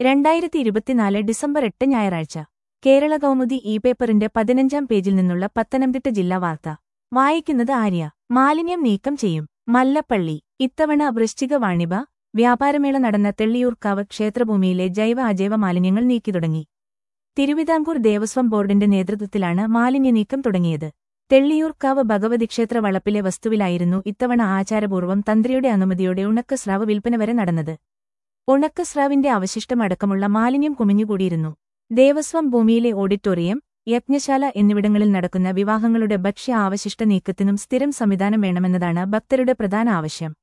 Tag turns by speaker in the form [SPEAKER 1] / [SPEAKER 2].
[SPEAKER 1] രണ്ടായിരത്തി ഇരുപത്തിനാല് ഡിസംബർ എട്ട് ഞായറാഴ്ച കേരള കൗമുദി ഇ പേപ്പറിന്റെ പതിനഞ്ചാം പേജിൽ നിന്നുള്ള പത്തനംതിട്ട ജില്ലാ വാർത്ത വായിക്കുന്നത് ആര്യ മാലിന്യം നീക്കം ചെയ്യും മല്ലപ്പള്ളി ഇത്തവണ വൃശ്ചിക വാണിഭ വ്യാപാരമേള നടന്ന തെള്ളിയൂർക്കാവ് ക്ഷേത്രഭൂമിയിലെ ജൈവ അജൈവ മാലിന്യങ്ങൾ നീക്കി തുടങ്ങി തിരുവിതാംകൂർ ദേവസ്വം ബോർഡിന്റെ നേതൃത്വത്തിലാണ് മാലിന്യ നീക്കം തുടങ്ങിയത് തെള്ളിയൂർക്കാവ് ഭഗവതി ക്ഷേത്ര വളപ്പിലെ വസ്തുവിലായിരുന്നു ഇത്തവണ ആചാരപൂർവ്വം തന്ത്രിയുടെ അനുമതിയോടെ ഉണക്കസ്രാവ് വിൽപ്പന വരെ നടന്നത് ഉണക്കസ്രാവിന്റെ അവശിഷ്ടമടക്കമുള്ള മാലിന്യം കുമിഞ്ഞുകൂടിയിരുന്നു ദേവസ്വം ഭൂമിയിലെ ഓഡിറ്റോറിയം യജ്ഞശാല എന്നിവിടങ്ങളിൽ നടക്കുന്ന വിവാഹങ്ങളുടെ ഭക്ഷ്യ ആവശിഷ്ട നീക്കത്തിനും സ്ഥിരം സംവിധാനം വേണമെന്നതാണ് ഭക്തരുടെ പ്രധാന ആവശ്യം